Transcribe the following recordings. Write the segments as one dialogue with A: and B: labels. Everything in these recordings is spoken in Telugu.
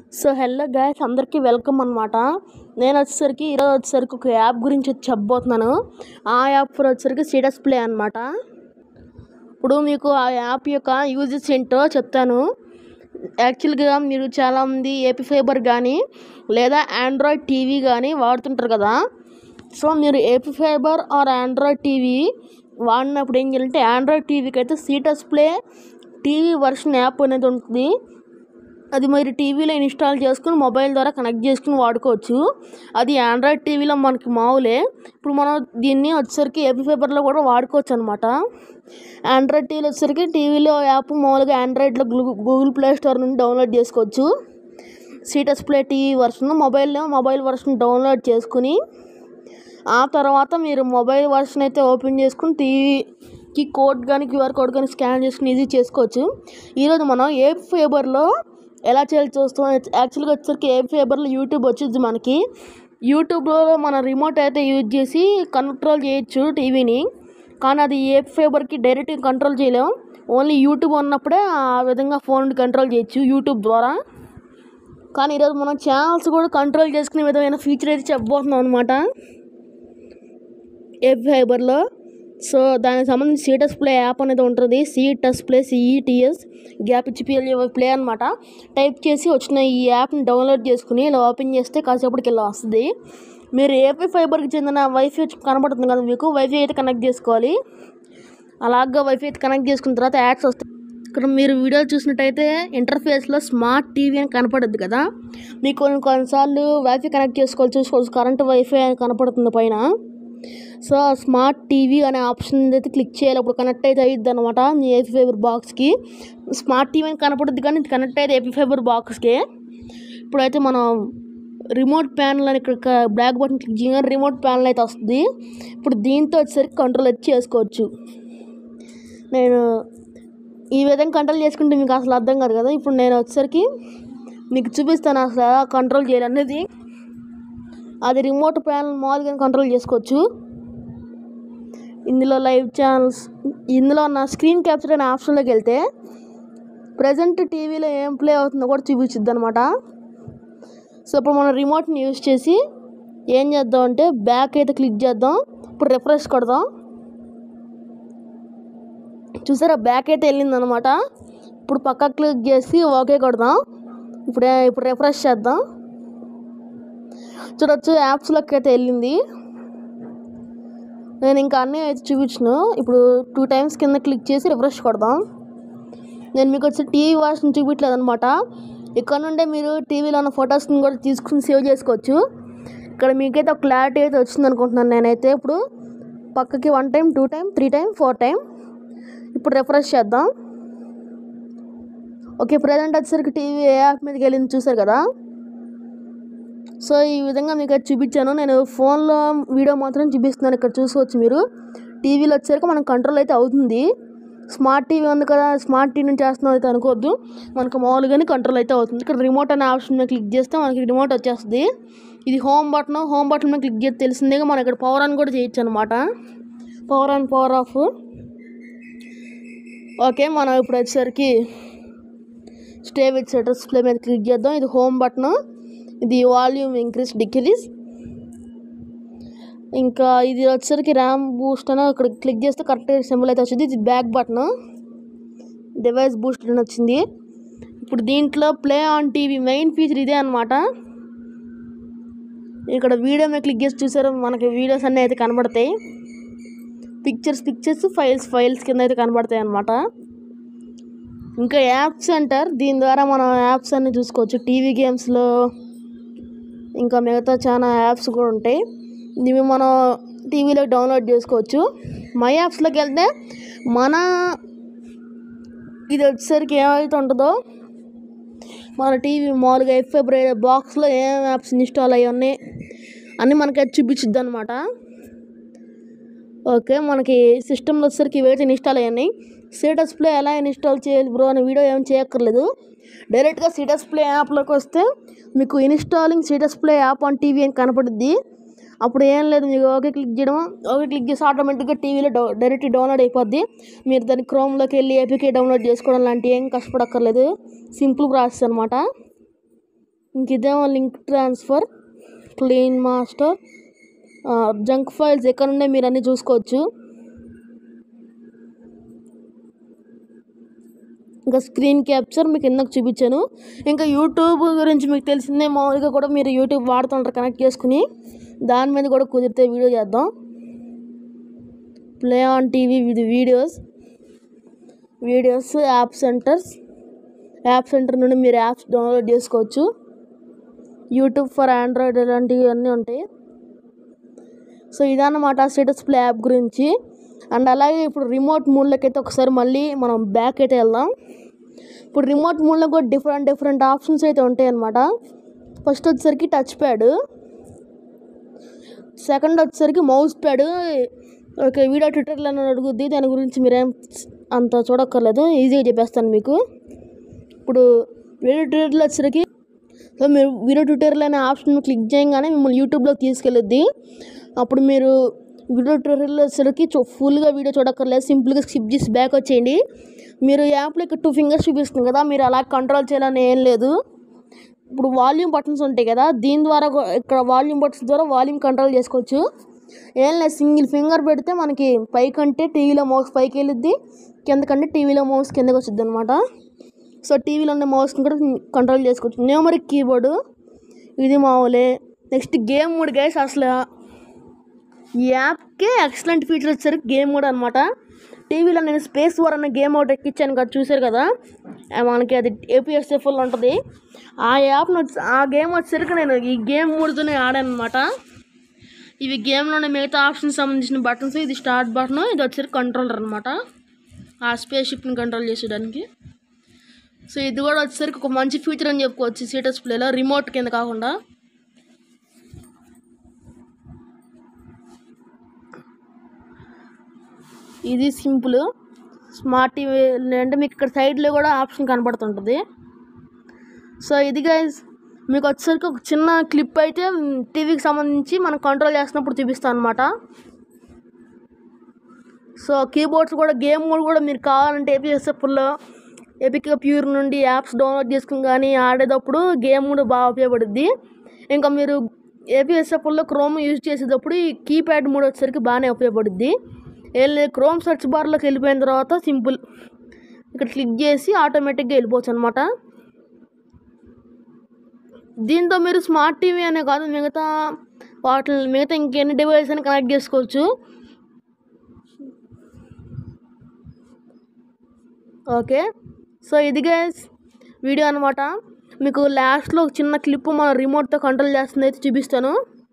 A: సో హలో గాయస్ అందరికీ వెల్కమ్ అనమాట నేను వచ్చేసరికి ఈరోజు వచ్చేసరికి ఒక యాప్ గురించి చెప్పబోతున్నాను ఆ యాప్ పేరు వచ్చేసరికి స్టేటస్ ప్లే అనమాట ఇప్పుడు మీకు ఆ యాప్ యొక్క యూజెస్ ఏంటో చెప్తాను యాక్చువల్గా మీరు చాలామంది ఏపీ ఫైబర్ కానీ లేదా ఆండ్రాయిడ్ టీవీ కానీ వాడుతుంటారు కదా సో మీరు AP fibre or Android TV వాడినప్పుడు ఏం చేయాలంటే ఆండ్రాయిడ్ టీవీకి అయితే Cetus Play TV version app అనేది ఉంటుంది అది మీరు టీవీలో ఇన్స్టాల్ చేసుకుని మొబైల్ ద్వారా కనెక్ట్ చేసుకుని వాడుకోవచ్చు అది ఆండ్రాయిడ్ టీవీలో మనకి మామూలే ఇప్పుడు మనం దీన్ని వచ్చేసరికి ఏపీ ఫైబర్లో కూడా వాడుకోవచ్చు అనమాట ఆండ్రాయిడ్ టీవీలో వచ్చేసరికి టీవీలో యాప్ మామూలుగా ఆండ్రాయిడ్లో గూగుల్ ప్లే స్టోర్ నుండి డౌన్లోడ్ చేసుకోవచ్చు సీటస్ ప్లే టీవీ వర్షన్ మొబైల్లో మొబైల్ వర్షన్ డౌన్లోడ్ చేసుకుని ఆ తర్వాత మీరు మొబైల్ వర్షన్ అయితే ఓపెన్ చేసుకుని టీవీకి కోడ్ కానీ క్యూఆర్ కోడ్ కానీ స్కాన్ చేసుకుని ఈజీ చేసుకోవచ్చు ఈరోజు మనం ఏ ఫేబర్లో ఎలా చేయాలి చూస్తాం యాక్చువల్గా వచ్చేసరికి ఏ ఫేబర్లో యూట్యూబ్ వచ్చింది మనకి యూట్యూబ్లో మన రిమోట్ అయితే యూజ్ చేసి కంట్రోల్ చేయొచ్చు టీవీని కానీ అది ఏ ఫేబర్కి డైరెక్ట్గా కంట్రోల్ చేయలేం ఓన్లీ యూట్యూబ్ ఉన్నప్పుడే ఆ విధంగా ఫోన్ కంట్రోల్ చేయొచ్చు యూట్యూబ్ ద్వారా కానీ ఈరోజు మనం ఛానల్స్ కూడా కంట్రోల్ చేసుకునే విధమైన ఫీచర్ అయితే చెప్పబోతున్నాం అనమాట ఏ ఫైబర్లో సో దానికి సంబంధించి సీటస్ ప్లే యాప్ అనేది ఉంటుంది సీటస్ ప్లే సిఈటిఎస్ గ్యాప్ ఇచ్చి పిఎల్ ప్లే అనమాట టైప్ చేసి వచ్చిన ఈ యాప్ని డౌన్లోడ్ చేసుకుని ఇలా ఓపెన్ చేస్తే కాసేపటికి ఇలా వస్తుంది మీరు ఏపీ ఫైబర్కి చెందిన వైఫై కనబడుతుంది కదా మీకు వైఫై అయితే కనెక్ట్ చేసుకోవాలి అలాగా వైఫై అయితే కనెక్ట్ చేసుకున్న తర్వాత యాడ్స్ వస్తాయి ఇక్కడ మీరు వీడియో చూసినట్టయితే ఇంటర్ఫేస్లో స్మార్ట్ టీవీ అని కనపడుద్ది కదా మీకు కొన్ని కొన్నిసార్లు వైఫై కనెక్ట్ చేసుకోవాలి చూసుకోవచ్చు కరెంట్ వైఫై అని కనపడుతుంది పైన సో స్మార్ట్ టీవీ అనే ఆప్షన్ అయితే క్లిక్ చేయాలి అప్పుడు కనెక్ట్ అయితే అయ్యిద్ది అనమాట మీ ఏపీ ఫైబర్ బాక్స్కి స్మార్ట్ టీవీ అని కనపడుద్ది కానీ ఇది కనెక్ట్ అయితే ఏపీ ఫైబర్ బాక్స్కి ఇప్పుడైతే మనం రిమోట్ ప్యానల్ అని ఇక్కడ బ్లాక్ బటన్ క్లిక్ చేయగానే రిమోట్ ప్యానల్ అయితే వస్తుంది ఇప్పుడు దీంతో వచ్చేసరికి కంట్రోల్ అయితే చేసుకోవచ్చు నేను ఈ విధంగా కంట్రోల్ చేసుకుంటే మీకు అసలు అర్థం కాదు కదా ఇప్పుడు నేను వచ్చేసరికి మీకు చూపిస్తాను అసలు ఎలా కంట్రోల్ చేయాలి అనేది అది రిమోట్ ప్యానల్ మామూలుగా కంట్రోల్ చేసుకోవచ్చు ఇందులో లైవ్ ఛానల్స్ ఇందులో నా స్క్రీన్ క్యాప్చర్ అనే ఆప్షన్లోకి వెళ్తే ప్రజెంట్ టీవీలో ఏం ప్లే అవుతుందో కూడా చూపించుద్ది అనమాట సో ఇప్పుడు మనం రిమోట్ని యూజ్ చేసి ఏం చేద్దాం అంటే బ్యాక్ అయితే క్లిక్ చేద్దాం ఇప్పుడు రిఫ్రెష్ కొడదాం చూసారా బ్యాక్ అయితే వెళ్ళింది అనమాట ఇప్పుడు పక్క క్లిక్ చేసి ఓకే కొడదాం ఇప్పుడు ఇప్పుడు రిఫ్రెష్ చేద్దాం చూడొచ్చు యాప్స్లోకి అయితే వెళ్ళింది నేను ఇంకా అన్నీ అయితే చూపించను ఇప్పుడు టూ టైమ్స్ కింద క్లిక్ చేసి రిఫ్రెష్ కొడదాం నేను మీకు వచ్చి టీవీ వాష్ని చూపించలేదు అనమాట ఇక్కడ నుండే మీరు టీవీలో ఉన్న ఫొటోస్ని కూడా తీసుకుని సేవ్ చేసుకోవచ్చు ఇక్కడ మీకైతే ఒక క్లారిటీ అయితే వచ్చింది అనుకుంటున్నాను నేనైతే ఇప్పుడు పక్కకి one time two time three time four time ఇప్పుడు రిఫ్రెష్ చేద్దాం ఓకే ప్రజెంట్ వచ్చేసరికి టీవీ ఏ యాప్ మీదకి వెళ్ళింది చూసారు కదా సో ఈ విధంగా మీకు అది చూపించాను నేను ఫోన్లో వీడియో మాత్రం చూపిస్తున్నాను ఇక్కడ చూసుకోవచ్చు మీరు టీవీలో వచ్చేసరికి మనం కంట్రోల్ అయితే అవుతుంది స్మార్ట్ టీవీ ఉంది కదా స్మార్ట్ టీవీ నుంచి చేస్తున్నాం అయితే అనుకోవద్దు మనకు మామూలుగానే కంట్రోల్ అయితే అవుతుంది ఇక్కడ రిమోట్ అనే ఆప్షన్ మీద క్లిక్ చేస్తే మనకి రిమోట్ వచ్చేస్తుంది ఇది హోమ్ బటన్ హోమ్ బటన్ మీద క్లిక్ చేస్తే తెలిసిందేగా మనం ఇక్కడ పవర్ ఆన్ కూడా చేయొచ్చు అనమాట power on power off okay మనం ఇప్పుడు వచ్చేసరికి స్టే విత్ సెటర్స్ ప్లే మీద క్లిక్ చేద్దాం ఇది హోమ్ బటన్ ఇది వాల్యూమ్ ఇంక్రీస్ డిక్రీస్ ఇంకా ఇది వచ్చేసరికి ర్యామ్ బూస్ట్ అని ఇక్కడ క్లిక్ చేస్తే కరెక్ట్ సింబల్ అయితే వచ్చింది ఇది బ్యాక్ బటన్ డివైస్ బూస్ట్ అని వచ్చింది ఇప్పుడు దీంట్లో play on TV main feature ఇదే అనమాట ఇక్కడ వీడియో మీద క్లిక్ చేసి చూసారు మనకి వీడియోస్ అన్నీ అయితే కనబడతాయి పిక్చర్స్ పిక్చర్స్ ఫైల్స్ ఫైల్స్ కింద అయితే కనబడతాయి అనమాట ఇంకా యాప్స్ అంటారు దీని ద్వారా మనం యాప్స్ అన్నీ చూసుకోవచ్చు టీవీ గేమ్స్లో ఇంకా మిగతా చాలా యాప్స్ కూడా ఉంటాయి ఇవి మనం టీవీలో డౌన్లోడ్ చేసుకోవచ్చు మై యాప్స్లోకి వెళ్తే మన ఇది వచ్చేసరికి ఏమైతే ఉంటుందో మన టీవీ మామూలుగా ఎఫ్ఎబ్రై బాక్స్లో ఏం యాప్స్ ఇన్స్టాల్ అయ్యి ఉన్నాయి అన్నీ మనకి అది చూపించుద్ది అనమాట ఓకే మనకి సిస్టంలో వచ్చేసరికి ఇవైతే ఇన్స్టాల్ అయ్యాయి సీటస్ ప్లే ఎలా ఇన్స్టాల్ చేయాలి బ్రో అనే వీడియో ఏం చేయక్కర్లేదు డైరెక్ట్గా సీటస్ ప్లే యాప్లోకి వస్తే మీకు installing Cetus play app on TV అని కనపడుద్ది అప్పుడు ఏం లేదు మీకు ఓకే క్లిక్ చేయడం ఓకే క్లిక్ చేసి ఆటోమేటిక్గా టీవీలో డౌ డైరెక్ట్ డౌన్లోడ్ అయిపోద్ది మీరు దాన్ని క్రోమ్లోకి వెళ్ళి ఏపీకే డౌన్లోడ్ చేసుకోవడం లాంటివి ఏం కష్టపడక్కర్లేదు సింపుల్ ప్రాసెస్ అనమాట ఇంక ఇదేమో link transfer clean master junk files ఎక్కడ ఉండే మీరు అన్నీ చూసుకోవచ్చు ఇంకా స్క్రీన్ క్యాప్చర్ మీకు ఇందాక చూపించాను ఇంకా యూట్యూబ్ గురించి మీకు తెలిసిందే మామూలుగా కూడా మీరు యూట్యూబ్ వాడుతుంటారు కనెక్ట్ చేసుకుని దాని మీద కూడా కుదిరితే వీడియో చేద్దాం play on TV with videos videos app centers app center నుండి మీరు యాప్స్ డౌన్లోడ్ చేసుకోవచ్చు యూట్యూబ్ ఫర్ ఆండ్రాయిడ్ ఇలాంటివి అన్నీ ఉంటాయి సో ఇదన్నమాట స్టేటస్ ప్లే యాప్ గురించి అండ్ అలాగే ఇప్పుడు రిమోట్ మూడ్లోకి అయితే ఒకసారి మళ్ళీ మనం బ్యాక్ అయితే వెళ్దాం ఇప్పుడు రిమోట్ మూడ్లో కూడా డిఫరెంట్ డిఫరెంట్ ఆప్షన్స్ అయితే ఉంటాయి అన్నమాట ఫస్ట్ వచ్చేసరికి టచ్ ప్యాడ్ సెకండ్ వచ్చేసరికి మౌస్ ప్యాడ్ ఓకే వీడియో ట్విట్టర్లో అడుగుద్ది దాని గురించి మీరేం అంత చూడక్కర్లేదు ఈజీగా చెప్పేస్తాను మీకు ఇప్పుడు వీడియో ట్విట్టర్లో వచ్చేసరికి సో మీరు వీడియో ట్యూటోరియల్ అనే ఆప్షన్ క్లిక్ చేయగానే మిమ్మల్ని యూట్యూబ్లోకి తీసుకెళ్ళుద్ది అప్పుడు మీరు వీడియో ట్యూటోరియల్ వచ్చేసరికి ఫుల్గా వీడియో చూడక్కర్లేదు సింపుల్గా స్కిప్ చేసి బ్యాక్ వచ్చేయండి మీరు యాప్లో ఇక్కడ టూ ఫింగర్స్ చూపిస్తుంది కదా మీరు అలా కంట్రోల్ చేయాలని ఏం లేదు ఇప్పుడు వాల్యూమ్ బటన్స్ ఉంటాయి కదా దీని ద్వారా కూ- ఇక్కడ వాల్యూమ్ బటన్స్ ద్వారా వాల్యూమ్ కంట్రోల్ చేసుకోవచ్చు ఏం లేదు సింగిల్ ఫింగర్ పెడితే మనకి పైకంటే టీవీలో మౌస్ పైకి వెళ్ళిద్ది కిందకంటే టీవీలో మౌస్ కిందకి వచ్చింది అనమాట సో టీవీలో ఉన్న మౌస్ని కూడా కంట్రోల్ చేసుకోవచ్చు న్యూమరిక్ కీబోర్డు ఇది మామూలే నెక్స్ట్ గేమ్ మోడ్ గైస్ అసలు ఈ యాప్కే ఎక్సలెంట్ ఫీచర్ వచ్చేసరికి గేమ్ మోడ్ అనమాట టీవీలో నేను స్పేస్ వార్ అన్న గేమ్ ఒకటి ఎక్కించాను కదా చూసారు కదా ఆ మనకి అది ఏపీఎస్ఎఫ్ఎల్ ఉంటుంది ఆ యాప్ ఆ గేమ్ వచ్చేసరికి నేను ఈ గేమ్ మోడ్తోనే ఆడాను అనమాట ఇవి గేమ్లోనే మిగతా ఆప్షన్స్ సంబంధించిన బటన్స్ ఇది స్టార్ట్ బటన్ ఇది వచ్చేసరికి కంట్రోలర్ అనమాట ఆ స్పేస్ షిప్ని కంట్రోల్ చేసేయడానికి సో ఇది కూడా వచ్చేసరికి ఒక మంచి ఫీచర్ అని చెప్పుకోవచ్చు సీటస్ ప్లేలో రిమోట్ కింద కాకుండా ఇది సింపుల్ స్మార్ట్ టీవీ అంటే మీకు ఇక్కడ సైడ్లో కూడా ఆప్షన్ కనబడుతుంటుంది సో ఇది గైజ్ మీకు వచ్చేసరికి ఒక చిన్న క్లిప్ అయితే టీవీకి సంబంధించి మనం కంట్రోల్ చేస్తున్నప్పుడు చూపిస్తాను అనమాట సో కీబోర్డ్స్ కూడా గేమ్ మోడ్ కూడా మీరు కావాలంటే ఏపీఎస్ఎఫ్లో ఎపిక్ ప్యూర్ నుండి యాప్స్ డౌన్లోడ్ చేసుకుని కానీ ఆడేటప్పుడు గేమ్ కూడా బాగా ఉపయోగపడుద్ది ఇంకా మీరు ఏపీఎస్ఎఫ్లో క్రోమ్ యూజ్ చేసేటప్పుడు ఈ కీప్యాడ్ మోడ్ వచ్చేసరికి బాగానే ఉపయోగపడుద్ది ఏం లేదు క్రోమ్ సెర్చ్ బార్లోకి వెళ్ళిపోయిన తర్వాత సింపుల్ ఇక్కడ క్లిక్ చేసి ఆటోమేటిక్గా వెళ్ళిపోవచ్చు అనమాట దీంతో మీరు స్మార్ట్ టీవీ అనే కాదు మిగతా వాటి మిగతా ఇంకెన్ని డివైస్ అని కనెక్ట్ చేసుకోవచ్చు ఓకే సో ఇది గైస్ వీడియో అనమాట మీకు లాస్ట్లో ఒక చిన్న క్లిప్ మన రిమోట్తో కంట్రోల్ చేస్తుంది అయితే చూపిస్తాను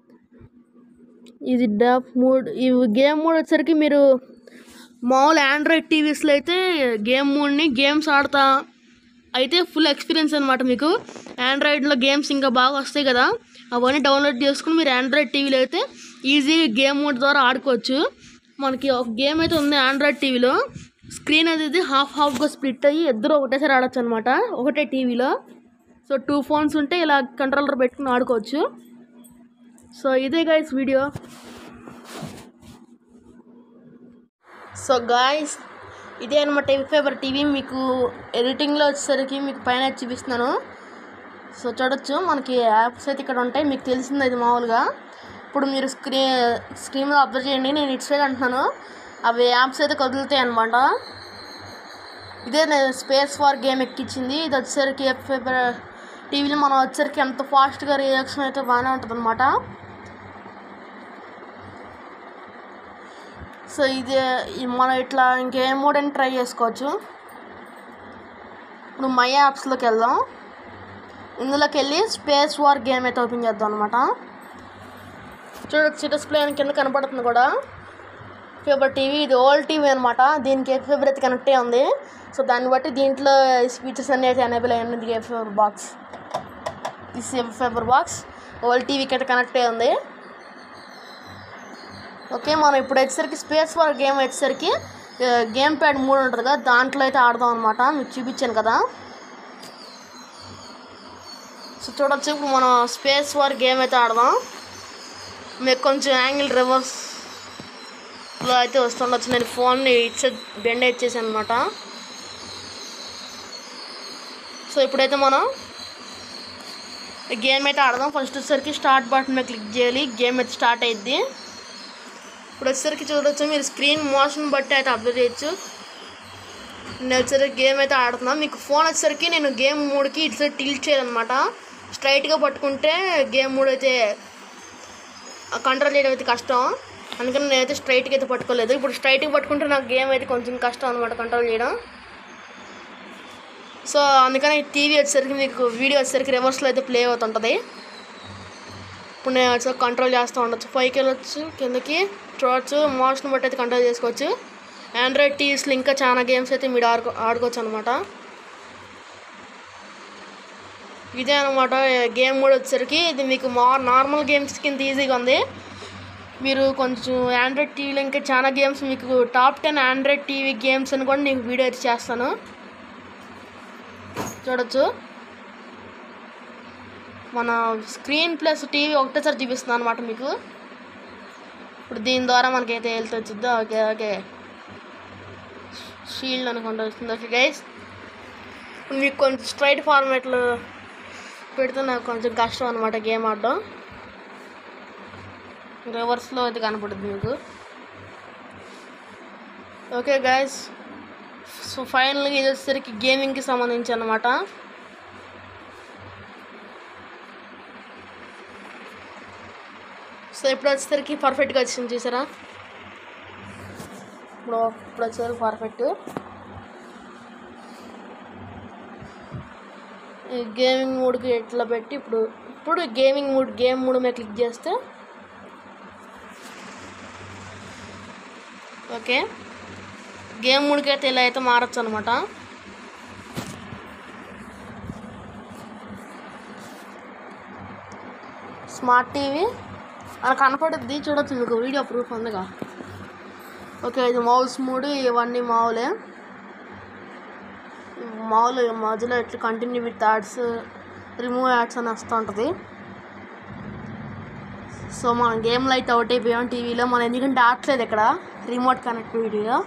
A: ఇది డెఫ్ మోడ్ ఈ గేమ్ మోడ్ వచ్చేసరికి మీరు మామూలు ఆండ్రాయిడ్ టీవీస్లో అయితే గేమ్ మోడ్ని గేమ్స్ ఆడతా అయితే ఫుల్ ఎక్స్పీరియన్స్ అనమాట మీకు ఆండ్రాయిడ్లో గేమ్స్ ఇంకా బాగా వస్తాయి కదా అవన్నీ డౌన్లోడ్ చేసుకుని మీరు ఆండ్రాయిడ్ టీవీలో అయితే ఈజీగా గేమ్ మోడ్ ద్వారా ఆడుకోవచ్చు మనకి ఒక గేమ్ అయితే ఉంది ఆండ్రాయిడ్ టీవీలో స్క్రీన్ అనేది హాఫ్ హాఫ్గా స్ప్లిట్ అయ్యి ఇద్దరు ఒకటేసారి ఆడొచ్చు అనమాట ఒకటే టీవీలో సో టూ ఫోన్స్ ఉంటే ఇలా కంట్రోలర్ పెట్టుకుని ఆడుకోవచ్చు సో ఇదే గైస్ వీడియో సో గాయస్ ఇదే అనమాట ఫేవర్ టీవీ మీకు ఎడిటింగ్లో వచ్చేసరికి మీకు పైన చూపిస్తున్నాను సో చూడొచ్చు మనకి యాప్స్ అయితే ఇక్కడ ఉంటాయి మీకు తెలిసింది అది మామూలుగా ఇప్పుడు మీరు స్క్రీన్ స్క్రీన్ మీద అబ్జర్వ్ చేయండి నేను ఇటు సైడ్ అంటున్నాను అవి యాప్స్ అయితే కదులుతాయి అనమాట ఇదే నేను స్పేస్ ఫార్ గేమ్ ఎక్కించింది ఇది వచ్చేసరికి ఫేవర్ టీవీలో మనం వచ్చేసరికి ఎంత ఫాస్ట్గా రియాక్షన్ అయితే బాగానే ఉంటుంది అనమాట సో ఇది ఇది మనం ఇట్లా ఇంకేం మోడ్ అని ట్రై చేసుకోవచ్చు ఇప్పుడు మై యాప్స్లోకి వెళ్దాం ఇందులోకి వెళ్ళి స్పేస్ వార్ గేమ్ అయితే ఓపెన్ చేద్దాం అనమాట చూడొచ్చు సిటస్ ప్లే అని కింద కనపడుతుంది కూడా ఫేవర్ టీవీ ఇది ఓల్డ్ టీవీ అనమాట దీనికి ఫేవర్ అయితే కనెక్ట్ అయ్యి ఉంది సో దాన్ని బట్టి దీంట్లో స్పీచెస్ అన్నీ అయితే ఎనేబుల్ అయ్యింది ఫేవర్ బాక్స్ ఈ ఫేవర్ బాక్స్ ఓల్డ్ టీవీకి అయితే కనెక్ట్ అయ్యి ఉంది ఓకే మనం ఇప్పుడు వచ్చేసరికి స్పేస్ వార్ గేమ్ వచ్చేసరికి ఆ, గేమ్ ప్యాడ్ మూడు ఉంటుంది కదా దాంట్లో అయితే ఆడదాం అనమాట మీకు చూపించాను కదా సో చూడొచ్చు ఇప్పుడు మనం స్పేస్ వార్ గేమ్ అయితే ఆడదాం మీకు కొంచెం యాంగిల్ రివర్స్లో అయితే వస్తుండొచ్చు నేను ఫోన్ని ఇచ్చే బెండ్ ఇచ్చేసాను అనమాట సో ఇప్పుడైతే మనం గేమ్ అయితే ఆడదాం ఫస్ట్ వచ్చేసరికి స్టార్ట్ బటన్ మీద క్లిక్ చేయాలి గేమ్ అయితే స్టార్ట్ అయ్యిద్ది ఇప్పుడు వచ్చేసరికి చూడొచ్చు మీరు స్క్రీన్ మోషన్ బట్టి అయితే అబ్జర్వ్ చేయొచ్చు నేను వచ్చేసరికి గేమ్ అయితే ఆడుతున్నాను మీకు ఫోన్ వచ్చేసరికి నేను గేమ్ మూడుకి ఇటు సైడ్ టిల్ట్ చేయాలన్నమాట స్ట్రైట్గా పట్టుకుంటే గేమ్ మూడు అయితే కంట్రోల్ చేయడం అయితే కష్టం అందుకని నేనైతే స్ట్రైట్గా అయితే పట్టుకోలేదు ఇప్పుడు స్ట్రైట్గా పట్టుకుంటే నాకు గేమ్ అయితే కొంచెం కష్టం అనమాట కంట్రోల్ చేయడం సో అందుకని టీవీ వచ్చేసరికి మీకు వీడియో వచ్చేసరికి రివర్స్లో అయితే ప్లే అవుతుంటుంది ఇప్పుడు నేను వచ్చి కంట్రోల్ చేస్తూ ఉండొచ్చు పైకి వెళ్ళొచ్చు కిందకి చూడొచ్చు మోషన్ బట్టి అయితే కంట్రోల్ చేసుకోవచ్చు ఆండ్రాయిడ్ టీవీస్లో ఇంకా చాలా గేమ్స్ అయితే మీరు ఆడుకో ఆడుకోవచ్చు అనమాట ఇదే అనమాట గేమ్ కూడా వచ్చేసరికి ఇది మీకు మా నార్మల్ గేమ్స్ కింద ఈజీగా ఉంది మీరు కొంచెం ఆండ్రాయిడ్ టీవీలో ఇంకా చాలా గేమ్స్ మీకు top ten Android TV games అని కూడా నేను వీడియో అయితే చేస్తాను చూడొచ్చు మన స్క్రీన్ ప్లస్ టీవీ ఒకటేసారి చూపిస్తుంది అనమాట మీకు ఇప్పుడు దీని ద్వారా మనకైతే వెళ్తే వచ్చిద్దా ఓకే ఓకే షీల్డ్ అనుకుంటా వస్తుంది ఓకే గైస్ మీకు కొంచెం స్ట్రైట్ ఫార్మాట్లో పెడితే నాకు కొంచెం కష్టం అనమాట గేమ్ ఆడడం రివర్స్లో అయితే కనపడుతుంది మీకు ఓకే గైస్ సో ఫైనల్గా ఇది వచ్చేసరికి గేమింగ్కి సంబంధించి అనమాట సో ఇప్పుడు వచ్చేసరికి పర్ఫెక్ట్గా వచ్చింది చూసారా ఇప్పుడు ఇప్పుడు వచ్చేసరికి పర్ఫెక్ట్ ఈ గేమింగ్ మూడ్కి ఇట్లా పెట్టి ఇప్పుడు ఇప్పుడు గేమింగ్ మూడ్ గేమ్ మూడ్ మీద క్లిక్ చేస్తే ఓకే గేమ్ మూడ్కి అయితే ఇలా అయితే మారచ్చు అనమాట స్మార్ట్ టీవీ అలా కనపడుద్ది చూడొచ్చు మీకు వీడియో ప్రూఫ్ ఉందిగా ఓకే ఇది మౌస్ మూడు ఇవన్నీ మావులే మామూలు మధ్యలో ఇట్లా continue with ads remove ads అని వస్తూ ఉంటుంది సో మనం గేమ్లో అయితే అవుట్ అయిపోయాం టీవీలో మనం ఎందుకంటే ఆడట్లేదు ఇక్కడ రిమోట్ కనెక్టివిటీలో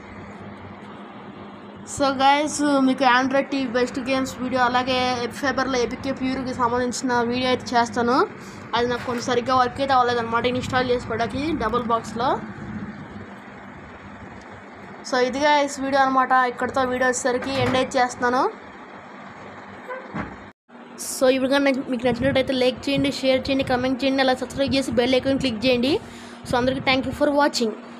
A: సో గైస్ మీకు Android TV best games video అలాగే ఫేబర్లో ఎపికే ప్యూర్కి సంబంధించిన వీడియో అయితే చేస్తాను అది నాకు కొంచెం సరిగ్గా వర్క్ అయితే అవ్వలేదు అనమాట ఇన్స్టాల్ చేసుకోవడానికి డబుల్ బాక్స్లో సో ఇదిగా ఈ వీడియో అనమాట ఇక్కడితో వీడియో వచ్చేసరికి ఎండ్ అయితే చేస్తున్నాను సో ఇప్పుడు కానీ మీకు నచ్చినట్టయితే లైక్ చేయండి షేర్ చేయండి కమెంట్ చేయండి అలా సబ్స్క్రైబ్ చేసి బెల్ ఐకాన్ క్లిక్ చేయండి సో అందరికీ థ్యాంక్ యూ ఫర్ వాచింగ్